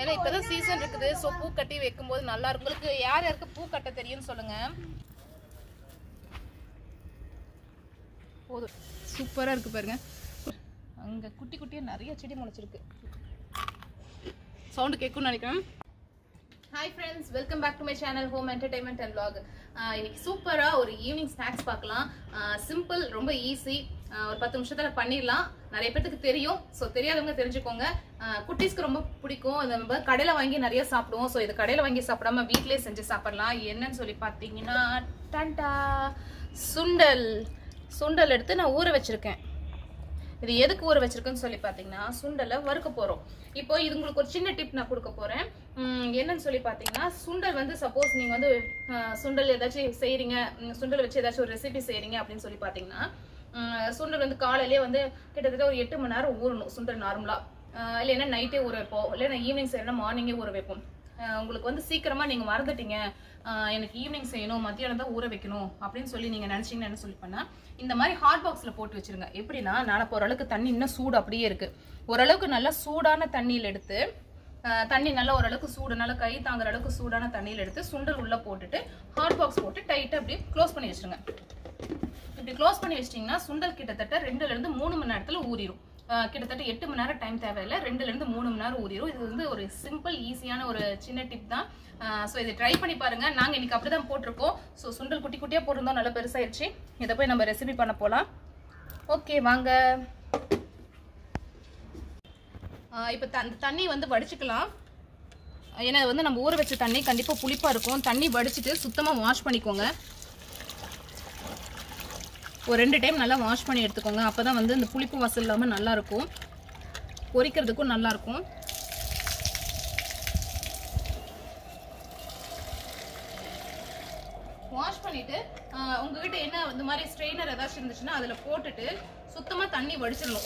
ஏன்னா இப்பதான் சீசன் இருக்குது ஸோ பூ கட்டி வைக்கும்போது நல்லா இருக்கும் உங்களுக்கு யார் யாருக்கு பூ கட்ட தெரியும்னு சொல்லுங்க போதும் சூப்பரா இருக்கு பாருங்க அங்க குட்டி குட்டியா நிறைய செடி முளைச்சிருக்கு சவுண்டு கேட்கும்னு நினைக்கிறேன் hi friends welcome back to my channel home entertainment and vlog ஆஹ் இன்னைக்கு சூப்பராக ஒரு ஈவினிங் ஸ்நாக்ஸ் பார்க்கலாம் சிம்பிள் ரொம்ப ஈஸி ஒரு பத்து நிமிஷத்தில் பண்ணிடலாம் நிறைய பேத்துக்கு தெரியும் ஸோ தெரியாதவங்க தெரிஞ்சுக்கோங்க ஆஹ் குட்டீஸ்க்கு ரொம்ப பிடிக்கும் இது நம்ம கடையில் வாங்கி நிறைய சாப்பிடுவோம் ஸோ இது கடையில் வாங்கி சாப்பிடாம வீட்டிலேயே செஞ்சு சாப்பிடலாம் என்னன்னு சொல்லி பார்த்தீங்கன்னா டண்டா சுண்டல் சுண்டல் எடுத்து நான் ஊற வச்சிருக்கேன் இது எதுக்கு ஊற வச்சிருக்கேன்னு சொல்லி பார்த்தீங்கன்னா சுண்டலை வறுக்க போகிறோம் இப்போ இது உங்களுக்கு ஒரு சின்ன டிப் நான் கொடுக்க போகிறேன் என்னன்னு சொல்லி பார்த்தீங்கன்னா சுண்டல் வந்து சப்போஸ் நீங்கள் வந்து அஹ், சுண்டல் ஏதாச்சும் செய்கிறீங்க சுண்டல் வச்சு ஏதாச்சும் ஒரு ரெசிபி செய்கிறீங்க அப்படின்னு சொல்லி பார்த்தீங்கன்னா உம், சுண்டல் வந்து காலையிலே வந்து கிட்டத்தட்ட ஒரு எட்டு மணி நேரம் ஊறணும் சுண்டல் நார்மலாக இல்லைன்னா நைட்டே ஊற வைப்போம் இல்லைன்னா ஈவினிங் செய்யணும்னா மார்னிங்கே ஊற வைப்போம் அஹ், உங்களுக்கு வந்து சீக்கிரமா நீங்க மறந்துட்டீங்க அஹ், எனக்கு ஈவினிங் செய்யணும் மத்தியானம் தான் ஊற வைக்கணும் அப்படின்னு சொல்லி நீங்க நினைச்சீங்கன்னு என்ன சொல்லி பண்ணா இந்த மாதிரி ஹாட் பாக்ஸ்ல போட்டு வச்சிருங்க எப்படின்னா நாளைக்கு ஓரளவுக்கு தண்ணி இன்னும் சூடு அப்படியே இருக்கு ஓரளவுக்கு நல்லா சூடான தண்ணியில் எடுத்து அஹ், தண்ணி நல்லா ஓரளவுக்கு சூடு நல்லா கை தாங்குற அளவுக்கு சூடான தண்ணியில் எடுத்து சுண்டல் உள்ள போட்டுட்டு ஹாட் பாக்ஸ் போட்டு டைட்டா அப்படியே க்ளோஸ் பண்ணி வச்சிருங்க இப்படி க்ளோஸ் பண்ணி வச்சிட்டிங்கன்னா சுண்டல் கிட்டத்தட்ட ரெண்டுல இருந்து மூணு மணி நேரத்துல ஊறிடும் அஹ் கிட்டத்தட்ட எட்டு மணி நேரம் டைம் தேவையில்லை ரெண்டுல இருந்து மூணு மணி நேரம் ஊறிடும் இது வந்து ஒரு சிம்பிள் ஈஸியான ஒரு சின்ன டிப் தான் ஸோ இதை ட்ரை பண்ணி பாருங்க நாங்க இன்னைக்கு அப்படிதான் போட்டிருக்கோம் ஸோ சுண்டல் குட்டி குட்டியா போட்டிருந்தோம் நல்லா பெருசாயிருச்சு இதை போய் நம்ம ரெசிபி பண்ண போலாம் ஓகே வாங்க அஹ் இப்போ த- அந்த தண்ணி வந்து வடிச்சுக்கலாம் ஏன்னா இது வந்து நம்ம ஊற வச்ச தண்ணி கண்டிப்பா புளிப்பா இருக்கும் தண்ணி வடிச்சிட்டு சுத்தமா வாஷ் பண்ணிக்கோங்க ஒரு ரெண்டு டைம் நல்லா வாஷ் பண்ணி எடுத்துக்கோங்க அப்போ தான் வந்து இந்த புளிப்பு வாசல் இல்லாமல் நல்லா இருக்கும் பொரிக்கிறதுக்கும் நல்லா இருக்கும் வாஷ் பண்ணிட்டு ஆஹ், உங்ககிட்ட என்ன இந்த மாதிரி ஸ்ட்ரெயினர் ஏதாச்சும் இருந்துச்சுன்னா அதில் போட்டுட்டு சுத்தமாக தண்ணி வடிச்சிடணும்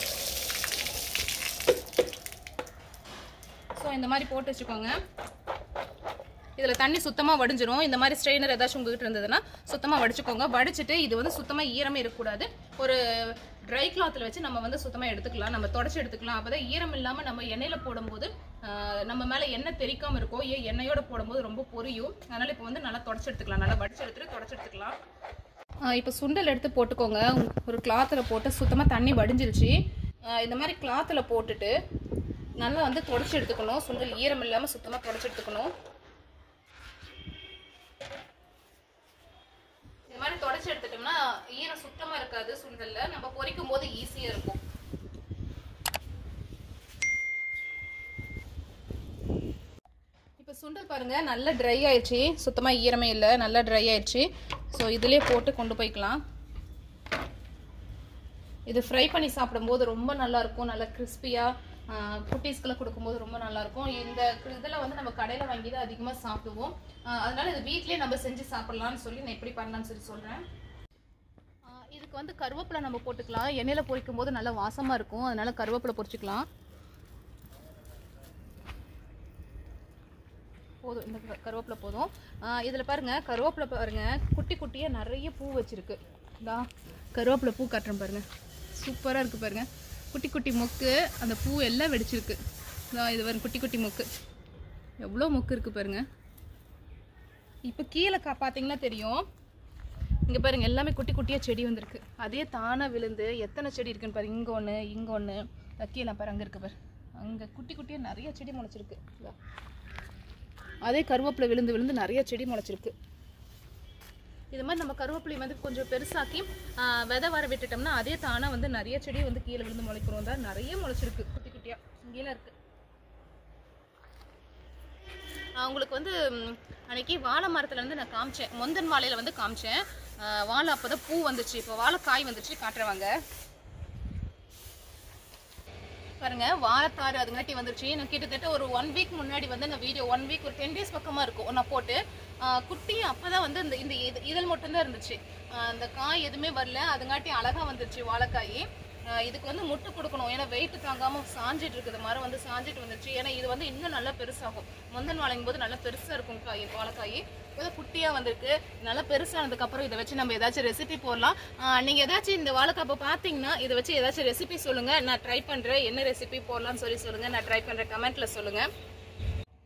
ஸோ இந்த மாதிரி போட்டு வச்சுக்கோங்க இதில் தண்ணி சுத்தமாக வடிஞ்சிரும் இந்த மாதிரி ஸ்ட்ரெயினர் ஏதாச்சும் உங்ககிட்ட இருந்ததுன்னா சுத்தமாக வடிச்சுக்கோங்க வடிச்சிட்டு இது வந்து சுத்தமாக ஈரமே இருக்கக்கூடாது ஒரு ட்ரை கிளாத்தில் வச்சு நம்ம வந்து சுத்தமாக எடுத்துக்கலாம் நம்ம தொடச்சி எடுத்துக்கலாம் அப்போ தான் ஈரம் இல்லாமல் நம்ம எண்ணெயில் போடும்போது ஆஹ், நம்ம மேலே எண்ணெய் தெறிக்காமல் இருக்கும் ஏன் எண்ணெயோட போடும்போது ரொம்ப பொரியும் அதனால் இப்போ வந்து நல்லா தொடச்சி எடுத்துக்கலாம் நல்லா வடிச்சு எடுத்துட்டு தொடச்சி எடுத்துக்கலாம் இப்போ சுண்டல் எடுத்து போட்டுக்கோங்க ஒரு கிளாத்தில் போட்டு சுத்தமாக தண்ணி வடிஞ்சிருச்சு ஆஹ், இந்த மாதிரி கிளாத்தில் போட்டுட்டு நல்லா வந்து தொடச்சி எடுத்துக்கணும் சுண்டல் ஈரம் இல்லாமல் சுத்தமாக தொடச்சி எடுத்துக்கணும் இந்த மாதிரி தொடச்சி எடுத்துட்டோம்னா ஈரம் சுத்தமா இருக்காது சுண்டல்ல நம்ம பொரிக்கும் போது ஈஸியா இருக்கும் இப்போ சுண்டல் பாருங்க நல்லா ட்ரை ஆயிடுச்சு சுத்தமா ஈரமே இல்லை நல்லா ட்ரை ஆயிடுச்சு ஸோ இதுலயே போட்டு கொண்டு போய்க்கலாம் இது ஃப்ரை பண்ணி சாப்பிடும்போது ரொம்ப நல்லா இருக்கும் நல்லா கிறிஸ்பியாக குட்டீஸ்க்கெல்லாம் கொடுக்கும்போது ரொம்ப நல்லா இருக்கும் இந்த இதில் வந்து நம்ம கடையில் வாங்கி தான் அதிகமாக சாப்பிடுவோம் ஆஹ் அதனால இது வீட்லயே நம்ம செஞ்சு சாப்பிடலாம்னு சொல்லி நான் எப்படி பண்ணலாம்னு சொல்லி சொல்கிறேன் இதுக்கு வந்து கருவேப்பிலை நம்ம போட்டுக்கலாம் எண்ணெயில் பொரிக்கும் போது நல்லா வாசமாக இருக்கும் அதனால கருவேப்பிலை பொரிச்சுக்கலாம் போதும் இந்த க- கருவேப்பிலை போதும் இதில் பாருங்க கருவேப்பிலை பாருங்க குட்டி குட்டியாக நிறைய பூ வச்சிருக்கு இதா கருவேப்பிலை பூ காட்டுறேன் பாருங்க சூப்பராக இருக்கு பாருங்க குட்டி குட்டி மொக்கு அந்த பூ எல்லாம் வெடிச்சிருக்கு இதா இது பாருங்க குட்டி குட்டி மொக்கு எவ்வளோ மொக்கு இருக்கு பாருங்க இப்போ கீழே கா பார்த்தீங்கன்னா தெரியும் இங்கே பாருங்க எல்லாமே குட்டி குட்டியாக செடி வந்திருக்கு அதே தானாக விழுந்து எத்தனை செடி இருக்குன்னு பாருங்க இங்கே ஒன்று இங்கே ஒன்று கீழே பாரு அங்கே இருக்கு பாரு அங்கே குட்டி குட்டியாக நிறைய செடி முளைச்சிருக்கு இதா. அதே கருவேப்பிலை விழுந்து விழுந்து நிறைய செடி முளைச்சிருக்கு இது மாதிரி நம்ம கருவேப்பிலை வந்து கொஞ்சம் பெருசாக்கி ஆ, விதை வர விட்டுட்டோம்னா அதே தானா வந்து நிறைய செடி வந்து கீழே விழுந்து முளைக்கிறோம் தான் நிறைய முளைச்சிருக்கு குட்டி குட்டியா இங்கேலாம் இருக்கு ஆ, உங்களுக்கு வந்து ம், அன்னைக்கு வாழை மரத்துல இருந்து நான் காமிச்சேன் முந்தன் வாழையில வந்து காமிச்சேன் ஆ, வாழை அப்பதான் பூ வந்துச்சு இப்போ வாழைக்காய் வந்துச்சு காட்டுறவாங்க பாருங்க வாழைத்தாறு அதுங்காட்டி வந்துருச்சு நான் கிட்டத்தட்ட ஒரு ஒன் வீக் முன்னாடி வந்து நான் வீடியோ ஒன் வீக் ஒரு டென் டேஸ் பக்கமா இருக்கும் நான் போட்டு ஆஹ் குட்டி அப்பதான் வந்து இந்த இந்த இது- இதழ் மட்டும்தான் இருந்துச்சு ஆஹ் அந்த காய் எதுவுமே வரல அதுங்காட்டி அழகா வந்துருச்சு வாழைக்காய் ஆஹ் இதுக்கு வந்து முட்டு கொடுக்கணும் ஏன்னா வெயிட் தாங்காம சாஞ்சிட்டு இருக்குது மரம் வந்து சாஞ்சிட்டு வந்துருச்சு ஏன்னா இது வந்து இன்னும் நல்லா பெருசாகும் முந்தன் வாழைங்கும் போது நல்லா பெருசா இருக்கும் காய் வாழைக்காய் இப்போ குட்டியா வந்திருக்கு நல்லா பெருசானதுக்கு அப்புறம் இதை வச்சு நம்ம ஏதாச்சும் ரெசிபி போடலாம் ஆஹ் நீங்க ஏதாச்சும் இந்த வாழைக்காப்பை பார்த்தீங்கன்னா இதை வச்சு ஏதாச்சும் ரெசிபி சொல்லுங்க நான் ட்ரை பண்றேன் என்ன ரெசிபி போடலாம்னு சொல்லி சொல்லுங்க நான் ட்ரை பண்றேன் கமெண்ட்ல சொல்லுங்க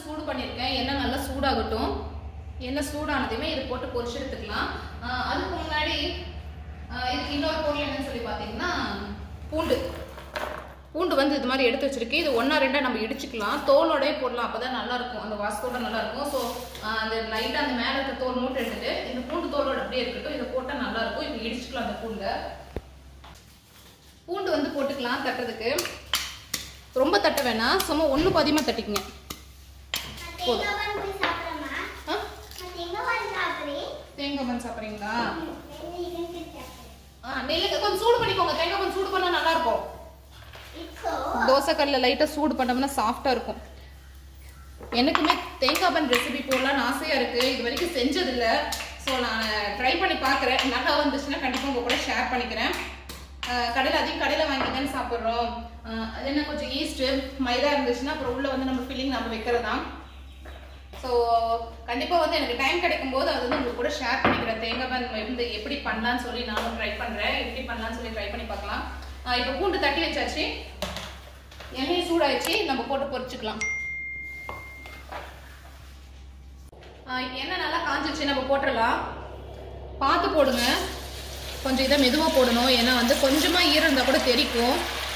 சூடு பண்ணியிருக்கேன் எண்ணெய் நல்லா சூடாகட்டும் எண்ணெய் சூடானதுமே இது போட்டு பொரிச்சு எடுத்துக்கலாம் ஆஹ் அதுக்கு முன்னாடி ஆஹ் இதுக்கு இன்னொரு பொருள் என்னன்னு சொல்லி பார்த்தீங்கன்னா பூண்டு பூண்டு வந்து இது மாதிரி எடுத்து வச்சிருக்கு இது ஒன்றா ரெண்டா நம்ம இடிச்சுக்கலாம் தோலோடய போடலாம் அப்பதான் நல்லா இருக்கும் அந்த வாசத்தோட நல்லா இருக்கும் ஸோ அந்த லைட்டாக அந்த மேலே இருக்க தோல் மூட்டை எடுத்துட்டு இந்த பூண்டு தோலோட அப்படியே இருக்கட்டும் இதை போட்டால் நல்லா இருக்கும் இப்போ இடிச்சுக்கலாம் அந்த பூண்டை பூண்டு வந்து போட்டுக்கலாம் தட்டுறதுக்கு ரொம்ப தட்ட வேணாம் சும்மா ஒன்று பாதியமாக தட்டிக்குங்க போதும். தேங்காய் போய் சாப்பிடமா ஆ தேங்காய் பால் சாப்பிடுறேன் தேங்காய் பால் சாப்பிட்றீங்களா இப்போ ஆ நெல்லுங்க கொஞ்சம் சூடு பண்ணிக்கோங்க தேங்காய் பால் சூடு பண்ணால் நல்லா இருக்கும் தோசை கல்லில் லைட்டாக சூடு பண்ணோம்னா சாஃப்டாக இருக்கும் எனக்குமே தேங்காய் பால் ரெசிபி போடலாம்னு ஆசையாக இருக்குது இது வரைக்கும் செஞ்சதில்ல ஸோ நான் ட்ரை பண்ணி பார்க்குறேன் நல்லா வந்துச்சுன்னா கண்டிப்பாக உங்கள் கூட ஷேர் பண்ணிக்கிறேன் கடையில் அதிகம் கடையில் வாங்கி தானே சாப்பிட்றோம் அது என்ன கொஞ்சம் ஈஸ்ட்டு மைதா இருந்துச்சுன்னா அப்புறம் உள்ளே வந்து நம்ம ஃபில்லிங் நம்ம வைக்கிறது தான் ஸோ கண்டிப்பாக வந்து எனக்கு டைம் கிடைக்கும் போது அது வந்து உங்களுக்கு கூட ஷேர் பண்ணிக்கிறேன் தேங்காய் பால் வந்து எப்படி பண்ணலாம்னு சொல்லி நானும் ட்ரை பண்ணுறேன் எப்படி பண்ணலாம்னு சொல்லி ட்ரை பண்ணி பார்க்கலாம் இப்போ பூண்டு தட்டி வச்சாச்சு எண்ணெய் சூடாயிடுச்சு நம்ம போட்டு பொரிச்சுக்கலாம் இப்போ எண்ணெய் நல்லா காஞ்சிச்சு நம்ம போட்டுடலாம் பார்த்து போடுங்க கொஞ்சம் இதை மெதுவாக போடணும் ஏன்னா வந்து கொஞ்சமாக ஈரம் இருந்தால் கூட தெரிக்கும்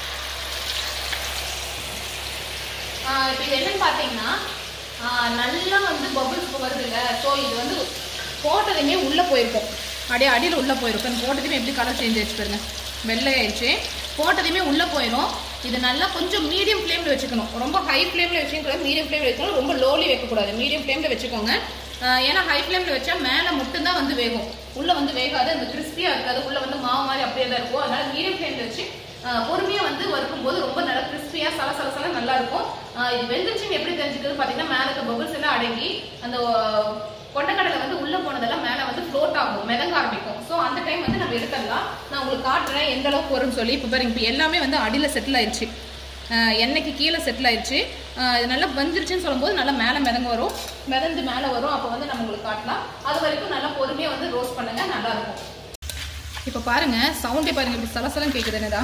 இப்போ இது என்னன்னு பார்த்தீங்கன்னா ஆஹ் நல்லா வந்து பபுள்ஸ் வருது இல்லை ஸோ இது வந்து போட்டதுமே உள்ளே போயிருக்கும் அப்படியே அடியில் உள்ளே போயிருக்கும் இந்த போட்டதுமே எப்படி கலர் சேஞ்ச் ஆயிடுச்சு பாருங்க வெள்ளை ஆயிடுச்சு போட்டதுமே உள்ளே போயிடும் இது நல்லா கொஞ்சம் மீடியம் ஃப்ளேமில் வச்சுக்கணும் ரொம்ப ஹை ஃப்ளேமில் வச்சுக்கூடாது மீடியம் ஃப்ளேமில் வச்சுக்கணும் ரொம்ப லோலி வைக்கக்கூடாது மீடியம் ஃப்ளேமில் வச்சுக்கோங்க ஆஹ் ஏன்னா ஹை ஃப்ளேமில் வச்சா மேலே மட்டும்தான் வந்து வேகும் உள்ளே வந்து வேகாது அந்த கிறிஸ்பியாக இருக்காது உள்ளே வந்து மாவு மாதிரி அப்படியே தான் இருக்கும் அதனால மீடியம் ஃப்ளேமில் வச்சு ஆஹ் பொறுமையா வந்து வறுக்கும் போது ரொம்ப நல்லா கிறிஸ்பியா சல சல சல நல்லா இருக்கும் ஆஹ் இது வெந்துருச்சுன்னு எப்படி தெரிஞ்சுக்கிறது பாத்தீங்கன்னா மேல இருக்க பபிள்ஸ் எல்லாம் அடங்கி அந்த ஆஹ், கொண்டைக்கடலை வந்து உள்ள போனதெல்லாம் மேல வந்து ஃப்ளோட் ஆகும் மிதங்க ஆரம்பிக்கும் ஸோ அந்த டைம் வந்து நம்ம எடுத்துடலாம் நான் உங்களுக்கு காட்டுறேன் எந்த அளவுக்கு வரும்னு சொல்லி இப்போ பாருங்க இப்போ எல்லாமே வந்து அடியில் செட்டில் ஆயிடுச்சு ஆஹ், எண்ணெய்க்கு கீழே செட்டில் ஆயிடுச்சு ஆஹ், இது நல்லா வந்துருச்சுன்னு சொல்லும்போது நல்லா மேலே மிதங்க வரும் மிதந்து மேலே வரும் அப்போ வந்து நம்ம உங்களுக்கு காட்டலாம் அது வரைக்கும் நல்லா பொறுமையாக வந்து ரோஸ்ட் பண்ணுங்க நல்லா இருக்கும் இப்போ பாருங்க சவுண்டே பாருங்க இப்படி சலசலம் கேட்குது என்னதா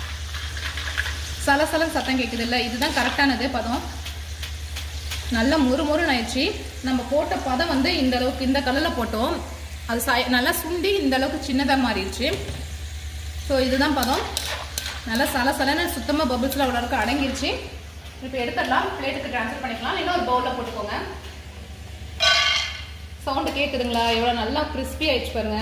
சலசலம் சத்தம் கேட்குது இல்லை இதுதான் கரெக்டானது பதம் நல்லா முறுமுறுன்னு ஆயிடுச்சு நம்ம போட்ட பதம் வந்து இந்த அளவுக்கு இந்த கலரில் போட்டோம் அது சாய் நல்லா சுண்டி இந்த அளவுக்கு சின்னதாக மாறிடுச்சு ஸோ இதுதான் பதம் நல்லா சலசலன்னு சுத்தமாக பபிள்ஸில் அவ்வளோ அளவுக்கு அடங்கிருச்சு இப்போ எடுத்துடலாம் பிளேட்டுக்கு ட்ரான்ஸ்ஃபர் பண்ணிக்கலாம் இன்னும் ஒரு பவுலில் போட்டுக்கோங்க சவுண்டு கேட்குதுங்களா எவ்வளோ நல்லா கிறிஸ்பி ஆயிடுச்சு பாருங்க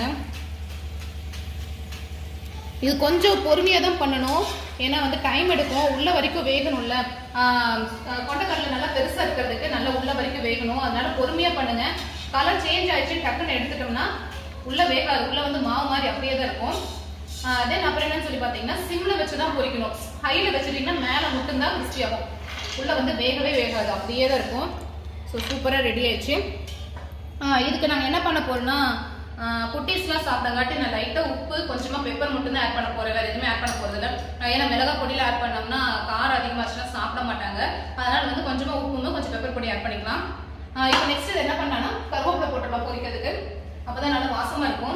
இது கொஞ்சம் பொறுமையாக தான் பண்ணணும் ஏன்னா வந்து டைம் எடுக்கும் உள்ள வரைக்கும் வேகணும்ல ஆஹ் ஆஹ் கொண்டைக்கடலை நல்லா பெருசாக இருக்கிறதுக்கு நல்லா உள்ள வரைக்கும் வேகணும் அதனால பொறுமையாக பண்ணுங்க கலர் சேஞ்ச் ஆயிடுச்சு டக்குன்னு எடுத்துட்டோம்னா உள்ள வேகாது உள்ள வந்து மாவு மாதிரி அப்படியே தான் இருக்கும் தென் அப்புறம் என்னன்னு சொல்லி பார்த்தீங்கன்னா சிம்ல வச்சு தான் பொரிக்கணும் ஹையில் வச்சுட்டீங்கன்னா மேலே மட்டும்தான் கிறிஸ்டி ஆகும் உள்ள வந்து வேகவே வேகாது அப்படியே தான் இருக்கும் ஸோ சூப்பராக ரெடி ஆயிடுச்சு ஆ, இதுக்கு நாங்கள் என்ன பண்ண போறோம்னா ஆ, குட்டீஸ்லாம் சாப்பிடங்காட்டி நான் லைட்டாக உப்பு கொஞ்சமாக பெப்பர் மட்டும் தான் ஆட் பண்ண போறேன் வேற எதுவுமே ஆட் பண்ண போறது இல்ல ஆ, ஏன்னா மிளகா பொடியில் ஆட் பண்ணோம்னா காரம் அதிகமாச்சுன்னா சாப்பிட மாட்டாங்க அதனால வந்து கொஞ்சமாக உப்புமே கொஞ்சம் பெப்பர் பொடி ஆட் பண்ணிக்கலாம் ஆ, இப்போ நெக்ஸ்ட் இது என்ன பண்ணலாம்னா கருவேப்பிலை போட்டுடலாம் பொரிக்கிறதுக்கு அப்பதான் நல்லா வாசமா இருக்கும்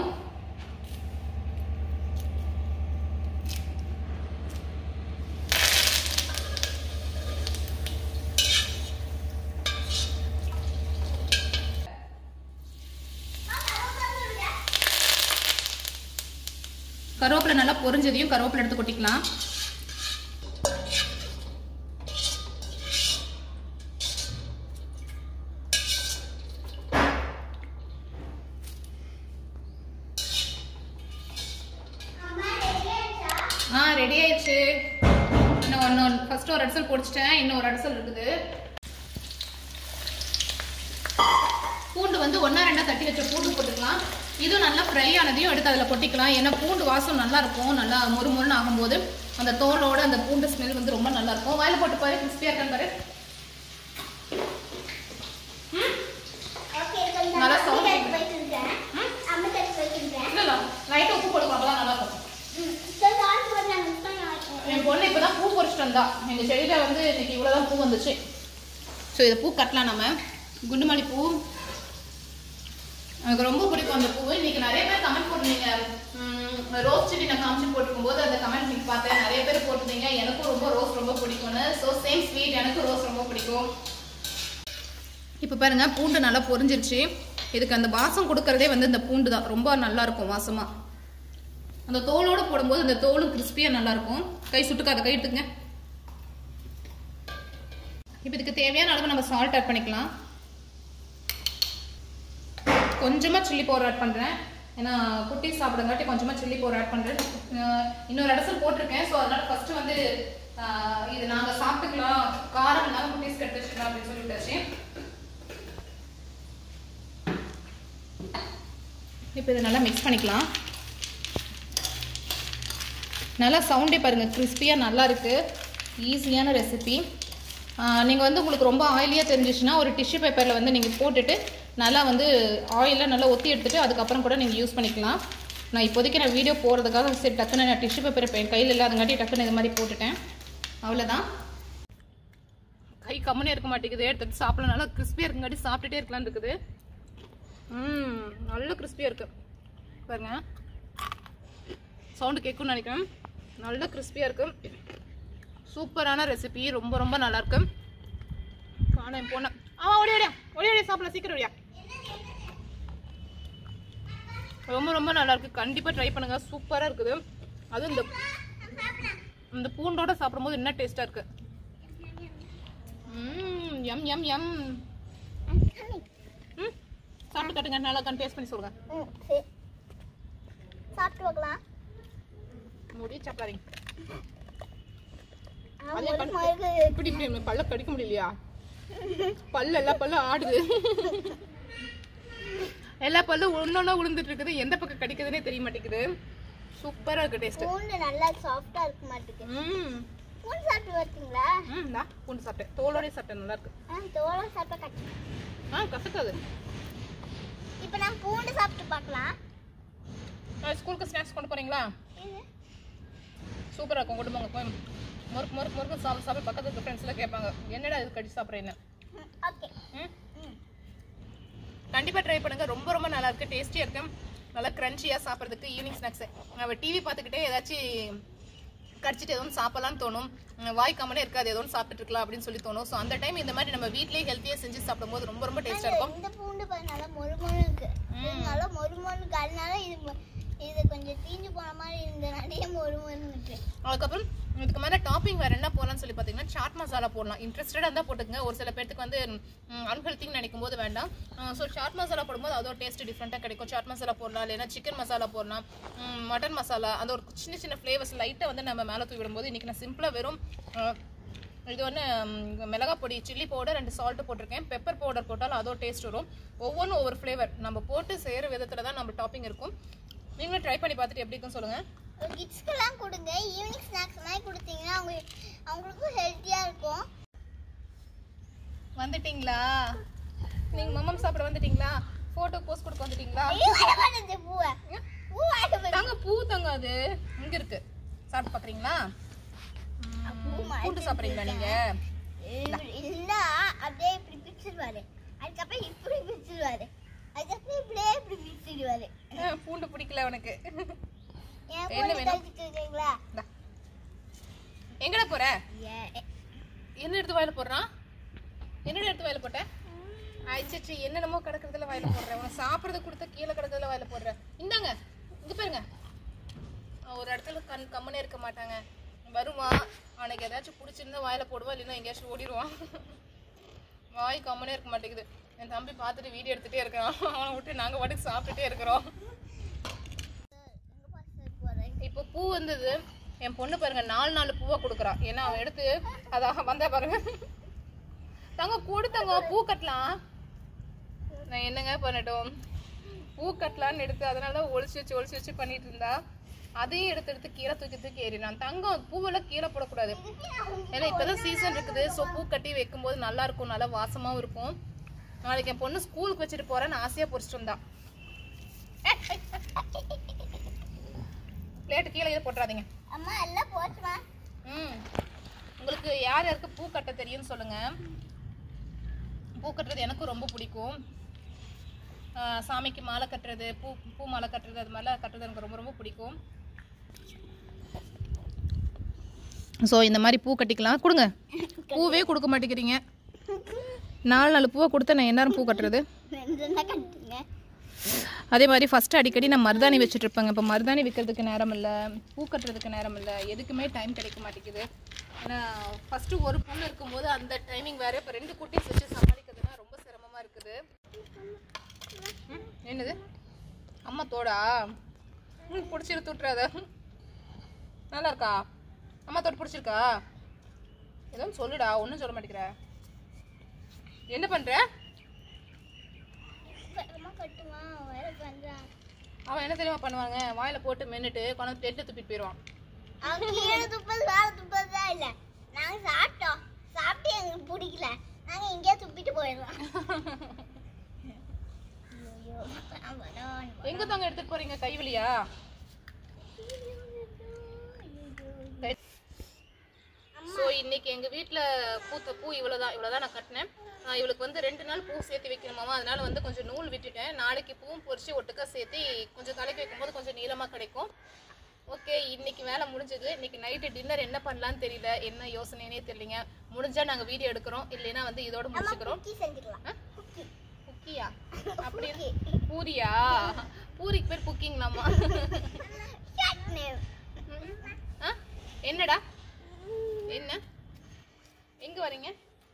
கருவேப்பிலை நல்லா பொரிஞ்சதையும் கருவேப்பிலை எடுத்து கொட்டிக்கலாம் அம்மா ரெடி ஆயிடுச்சா ஆ ரெடி ஆயிடுச்சு இன்னும் ஒன்று ஃபர்ஸ்ட் ஒரு அடிசல் பொடிச்சிட்டேன் இன்னும் ஒரு அடிசல் இருக்குது பூண்டு வந்து ஒன்றா ரெண்டா தட்டி வச்ச பூண்டு போட்டுக்கலாம் இதுவும் நல்லா ஃப்ரை ஆனதையும் எடுத்து அதில் கொட்டிக்கலாம் ஏன்னா பூண்டு வாசம் நல்லா இருக்கும் நல்லா முறுமுறுன்னு ஆகும்போது அந்த தோலோட அந்த பூண்டு ஸ்மெல் வந்து ரொம்ப நல்லா இருக்கும் வாயில போட்டு பாரு கிறிஸ்பியாக இருக்கான்னு பாரு ம் ஓகே கொஞ்சம் நல்லா sound அம்மா கேக்குது. போயிட்டு இருக்கேன் ம் அம்மா தட்டு போயிட்டு இருக்கேன் இல்லை லைட்டாக உப்பு போடுவோம் அப்பதான் நல்லா இருக்கும் ம் சரி சால்ட் போட்டு நான் மிஸ் பண்ணி என் பொண்ணு இப்பதான் பூ பறிச்சிட்டு வந்தா எங்க செடியில வந்து இன்னைக்கு இவ்வளவுதான் பூ வந்துச்சு ஸோ இதை பூ கட்டலாம் நம்ம குண்டுமல்லி பூ எனக்கு ரொம்ப பிடிக்கும் அந்த பூ இன்னைக்கு நிறைய பேர் கமெண்ட் போட்டிருந்தீங்க ரோஸ் செடி நான் காமிச்சு போட்டிருக்கும் போது அந்த கமெண்ட் நீங்க பார்த்தேன் நிறைய பேர் போட்டிருந்தீங்க எனக்கும் ரொம்ப ரோஸ் ரொம்ப பிடிக்கும்னு ஸோ சேம் ஸ்வீட் எனக்கும் ரோஸ் ரொம்ப பிடிக்கும் இப்போ பாருங்க பூண்டு நல்லா பொரிஞ்சிருச்சு இதுக்கு அந்த வாசம் கொடுக்கறதே வந்து இந்த பூண்டு தான் ரொம்ப நல்லா இருக்கும் வாசமா அந்த தோலோட போடும்போது அந்த தோலும் கிறிஸ்பியா நல்லா இருக்கும் கை சுட்டுக்காத கை எடுத்துங்க இப்போ இதுக்கு தேவையான அளவு நம்ம சால்ட் ஆட் பண்ணிக்கலாம் கொஞ்சமா சில்லி பவுடர் ஆட் பண்றேன் ஏன்னா குட்டி சாப்பிடுங்காட்டி கொஞ்சமா சில்லி பவுடர் ஆட் பண்றேன் அஹ் இன்னொரு இடத்துல போட்டிருக்கேன் ஸோ அதனால ஃபர்ஸ்ட் வந்து அஹ் இது நாங்க சாப்பிட்டுக்கலாம் காரம் இல்லாம குட்டீஸ் கட்டு வச்சுக்கலாம் அப்படின்னு சொல்லிட்டாச்சு இப்போ இதை நல்லா மிக்ஸ் பண்ணிக்கலாம் நல்லா சவுண்டே பாருங்கள் கிறிஸ்பியாக நல்லா இருக்குது ஈஸியான ரெசிபி நீங்கள் வந்து உங்களுக்கு ரொம்ப ஆயிலியாக தெரிஞ்சிச்சுன்னா ஒரு டிஷ்யூ பேப்பரில் வந்து நீங்கள் போட்டுட்டு நல்லா வந்து ஆயிலில் நல்லா ஒத்தி எடுத்துட்டு அதுக்கப்புறம் கூட நீங்கள் யூஸ் பண்ணிக்கலாம் நான் இப்போதைக்கு நான் வீடியோ போகிறதுக்காக சரி டக்குன்னு நான் டிஷ்யூ பேப்பர் இப்போ என் கையில் இல்லாதங்காட்டி டக்குன்னு இது மாதிரி போட்டுட்டேன் அவ்வளோதான் கை கம்முனே இருக்க மாட்டேங்குது எடுத்துட்டு சாப்பிடலாம் நல்லா கிறிஸ்பியாக இருக்குங்காட்டி சாப்பிட்டுட்டே இருக்கலாம்னு இருக்குது ம் நல்ல கிறிஸ்பியாக இருக்கு பாருங்க சவுண்டு கேட்கும்னு நினைக்கிறேன் நல்ல கிறிஸ்பியாக இருக்கு சூப்பரான ரெசிபி ரொம்ப ரொம்ப நல்லா இருக்கு காண என் பொண்ணு ஆமா ஓடி ஓடியா ஓடி ஓடியா சாப்பிடலாம் சீக்கிரம் ஓடியா ரொம்ப ரொம்ப நல்லா இருக்கு கண்டிப்பா ட்ரை பண்ணுங்க சூப்பரா இருக்குது அதுவும் இந்த இந்த பூண்டோட சாப்பிடும்போது என்ன டேஸ்டா இருக்கு ம் எம் எம் எம் ம் சாப்பிட்டு காட்டுங்க நல்லா இருக்கான்னு டேஸ்ட் பண்ணி சொல்லுங்க ம் சரி சாப்பிட்டு பார்க்கலாம் முடி சாப்பிடாதீங்க ஆ, அதே ஒரு பண்ணு. மாதிரி இப்படி இப்படி பல்ல கடிக்க முடியலையா பல்லு எல்லா பல்லும் ஆடுது எல்லா பல்லும் ஒன்னொன்னா விழுந்துட்டு இருக்குது எந்த பக்கம் கடிக்குதுன்னே தெரிய மாட்டேங்குது சூப்பரா இருக்கு டேஸ்ட் பூண்டு நல்லா சாஃப்டா இருக்க மாட்டேங்குது ம் பூண்டு சாப்பிட்டு பார்த்தீங்களா ம் நான் பூண்டு சாப்பிட்டேன் தோலோடய சாப்பிட்டேன் நல்லா இருக்கு ஆ தோலம் சாப்பிட்டா கட்டி ஆ கசக்காது இப்போ நான் பூண்டு சாப்பிட்டு பார்க்கலாம் நான் ஸ்கூலுக்கு ஸ்நாக்ஸ் கொண்டு போறீங்களா இது சூப்பரா இருக்கும் கொண்டு போங்க போய் முறுக்கு முறுக்கு முறுக்கு சாப்பிட சாப்பிட பக்கத்துல இருக்க ஃப்ரெண்ட்ஸ் எல்லாம் கேட்பாங்க என்னடா இது கடிச்சு சாப்பிட்றேன்னு ஓகே ம் ம் கண்டிப்பா ட்ரை பண்ணுங்க ரொம்ப ரொம்ப நல்லா இருக்கு டேஸ்டியா இருக்கு நல்லா கிரன்ச்சியா சாப்பிட்றதுக்கு ஈவினிங் ஸ்நாக்ஸ் நம்ம டிவி பார்த்துக்கிட்டே ஏதாச்சும் கடிச்சிட்டு எதுவும் சாப்பிடலாம்னு தோணும் உம், வாய் கம்மனே இருக்காது எதுவும் சாப்பிட்டு இருக்கலாம் அப்படின்னு சொல்லி தோணும் ஸோ அந்த டைம் இந்த மாதிரி நம்ம வீட்லயே ஹெல்த்தியா செஞ்சு சாப்பிடும்போது ரொம்ப ரொம்ப டேஸ்டா இருக்கும் இந்த பூண்டு பாரு நல்லா மொறு மொறு இருக்கு இது நல்லா மொறு மொறு இருக்கு அதனால இது மொ- இது கொஞ்சம் தீஞ்சு போன மாதிரி இருந்தனாலே மொறு மொறுன்னு இருக்கு அதுக்கப்புறம் இதுக்கு மேலே டாப்பிங் வேற என்ன போடலாம்னு சொல்லி பார்த்தீங்கன்னா சாட் மசாலா போடலாம் இன்ட்ரெஸ்டடாக இருந்தால் போட்டுக்கங்க ஒரு சில பேர்த்துக்கு வந்து அன்ஹெல்த்தின்னு நினைக்கும் போது வேண்டாம் ஸோ சாட் மசாலா போடும்போது அதோட டேஸ்ட் டிஃப்ரெண்ட்டாக கிடைக்கும் சாட் மசாலா போடலாம் இல்லைன்னா சிக்கன் மசாலா போடலாம் மட்டன் மசாலா அந்த ஒரு சின்ன சின்ன ஃப்ளேவர்ஸ் லைட்டாக வந்து நம்ம மேலே தூவி விடும்போது இன்றைக்கி நான் சிம்பிளாக வெறும் அஹ், இது வந்து ம், மிளகாய் பொடி சில்லி பவுடர் ரெண்டு சால்ட் போட்டிருக்கேன் பெப்பர் பவுடர் போட்டாலும் அதோட டேஸ்ட் வரும் ஒவ்வொன்றும் ஒவ்வொரு ஃப்ளேவர் நம்ம போட்டு செய்கிற விதத்தில் தான் நம்ம டாப்பிங் இருக்கும் நீங்களும் ட்ரை பண்ணி பார்த்துட்டு எப்படி இருக்குன்னு சொல்லுங்கள் கிட்ஸ்க்கெல்லாம் கொடுங்க ஈவினிங் ஸ்நாக்ஸ் மாதிரி கொடுத்தீங்கன்னா அவங்க அவங்களுக்கும் ஹெல்த்தியாக இருக்கும் வந்துட்டீங்களா நீங்க மம்மம் சாப்பிட வந்துட்டீங்களா போட்டோ போஸ்ட் கொடுக்க வந்துட்டீங்களா ஐயோ, வர மாட்டேங்குது பூவை பூ வர மாட்டேங்குது. தாங்க பூ தாங்க அது இங்க இருக்கு சாப்பிட்டு பாக்குறீங்களா பூ பூண்டு சாப்பிடுறீங்களா நீங்க இல்ல- இல்ல அப்படியே இப்படி பிரிச்சிருவாரு அதுக்கப்புறம் இப்படி பிரிச்சிருவாரு அதுக்கப்புறம் இப்படியே இப்படி பிரிச்சிருவாரு அஹ், பூண்டு பிடிக்கல உனக்கு என் என்ன போட்டு வேணும்? கழிச்சிட்டு இருக்கீங்களா இந்தா. எங்கடா போற ஏ- என்ன எடுத்து வாயில போடுறான் என்னடா எடுத்து வாயில போட்ட ஆயிடுச்சு என்னென்னமோ கிடக்குறதுல வாயில போடுறேன் உனக்கு சாப்பிடுறது கொடுத்தா கீழே கிடக்குறதுல வாயில போடுறேன் இந்தாங்க இங்க பாருங்க அவன் ஒரு இடத்துல கண் கம்மனே இருக்க மாட்டாங்க வருவான் அவனுக்கு ஏதாச்சும் பிடிச்சிருந்தா வாயில போடுவான் இல்லைன்னா எங்கேயாச்சும் ஓடிடுவான் வாய் கம்மனே இருக்க மாட்டேங்குது என் தம்பி பார்த்துட்டு வீடியோ எடுத்துட்டே இருக்கான் அவனை விட்டு நாங்க பாட்டுக்கு சாப்பிட்டுட்டே இருக்கிறோம் எங்க பாஸ்டர் போறேன் இப்போ பூ வந்தது என் பொண்ணு பாருங்க நாலு நாலு பூவா கொடுக்குறா ஏன்னா அவன் எடுத்து அதாக வந்தா பாருங்க தங்க கொடுத்தங்க பூ கட்டலாம் நான் என்னங்க பண்ணட்டும் பூ கட்டலான்னு எடுத்து அதனால தான் ஒளிச்சு வச்சு ஒளிச்சு வச்சு பண்ணிட்டு இருந்தா அதையும் எடுத்து எடுத்து கீழே தூக்கி தூக்கி ஏறினான் தங்கம் பூவெல்லாம் கீழே போடக்கூடாது ஏன்னா இப்பதான் சீசன் இருக்குது ஸோ பூ கட்டி வைக்கும்போது நல்லா இருக்கும் நல்லா வாசமாவும் இருக்கும் நாளைக்கு என் பொண்ணு ஸ்கூலுக்கு வச்சுட்டு போறேன்னு ஆசையா பொறிச்சிட்டு வந்தா பிளேட்டு கீழே கீழே போட்டுறாதீங்க அம்மா எல்லாம் போச்சுமா ம் உங்களுக்கு யார் யாருக்கு பூ கட்ட தெரியும்னு சொல்லுங்க பூ கட்டுறது எனக்கும் ரொம்ப பிடிக்கும் ஆ, சாமிக்கு மாலை கட்டுறது பூ பூ மாலை கட்டுறது அது மாதிரிலாம் கட்டுறது எனக்கு ரொம்ப ரொம்ப பிடிக்கும் ஸோ இந்த மாதிரி பூ கட்டிக்கலாம் கொடுங்க பூவே கொடுக்க மாட்டேங்கிறீங்க நாலு நாலு பூவை கொடுத்தா நான் எந்நேரம் பூ கட்டுறது ரெண்டு கட்டுங்க அதே மாதிரி ஃபஸ்ட்டு அடிக்கடி நான் மருதாணி வச்சுட்டு இருப்பேங்க இப்போ மருதாணி வைக்கிறதுக்கு நேரம் இல்லை பூ கட்டுறதுக்கு நேரம் இல்லை எதுக்குமே டைம் கிடைக்க மாட்டேங்குது ஏன்னா ஃபஸ்ட்டு ஒரு பொண்ணு இருக்கும்போது அந்த டைமிங் வேறு இப்போ ரெண்டு குட்டீஸ் வச்சு சமாளிக்கிறதுனா ரொம்ப சிரமமாக இருக்குது ம், என்னது அம்மா தோடா ம் பிடிச்சிரு தூட்டுறாத நல்லா இருக்கா அம்மா தோடு பிடிச்சிருக்கா ஏதோ சொல்லுடா ஒன்றும் சொல்ல மாட்டேங்கிற என்ன பண்ணுற அம்மா கட்டுமா வேற பண்றான் அவன் என்ன தெரியுமா பண்ணுவாங்க வாயில போட்டு மென்னுட்டு கொண்டு டெட்டு துப்பிட்டு போயிடுவான் அவங்க கீழே துப்பது வேற துப்பது தான் இல்லை நாங்கள் சாப்பிட்டோம் சாப்பிட்டு எங்களுக்கு பிடிக்கல நாங்கள் இங்கேயே துப்பிட்டு போயிடுறோம் ஐயோ, நான் வரேன். எங்க தாங்க எடுத்துட்டு போறீங்க கைவலியா ஸோ இன்னைக்கு எங்க வீட்ல பூத்த பூ இவ்வளவுதான் இவ்வளவுதான் நான் கட்டினேன் ஆஹ் இவளுக்கு வந்து ரெண்டு நாள் பூ சேர்த்து வைக்கணுமாமா அதனால வந்து கொஞ்சம் நூல் விட்டுட்டேன் நாளைக்கு பூவும் பொரிச்சு ஒட்டுக்கா சேர்த்து கொஞ்சம் தலைக்கு வைக்கும்போது கொஞ்சம் நீளமா கிடைக்கும் ஓகே இன்னைக்கு வேலை முடிஞ்சது இன்னைக்கு நைட்டு டின்னர் என்ன பண்ணலாம்னு தெரியல என்ன யோசனைனே தெரியலங்க முடிஞ்சா நாங்க வீடியோ எடுக்கிறோம் இல்லைன்னா வந்து இதோட முடிச்சுக்கிறோம் குக்கி செஞ்சுக்கலாம் ஆ? குக்கியா அப்படி பூரியா பூரிக்கு பேர் குக்கிங்லாமா Shut name. ஆ? என்னடா என்ன எங்க வரீங்க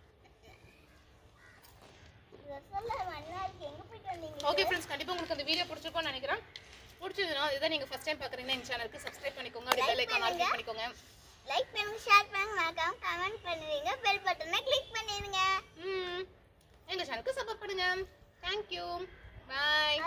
ரசோல்லா மண்ணா இருக்கு எங்க போயிட்டு வந்தீங்க ஓகே ஃப்ரெண்ட்ஸ் கண்டிப்பா உங்களுக்கு அந்த வீடியோ பிடிச்சிருக்கும்னு நினைக்கிறேன் பிடிச்சதுன்னா இதான் நீங்க ஃபர்ஸ்ட் டைம் பாக்குறீங்கன்னா இந்த சேனலுக்கு சப்ஸ்கிரைப் பண்ணிக்கோங்க அப்படியே பெல் ஐக்கான் ஆல் கிளிக் பண்ணிக்கோங்க லைக் பண்ணுங்க ஷேர் பண்ணுங்க மறக்காம கமெண்ட் பண்ணுவீங்க பெல் பட்டனை கிளிக் பண்ணிடுங்க ம் எங்க சேனலுக்கு சப்போர்ட் பண்ணுங்க தேங்க்யூ பாய்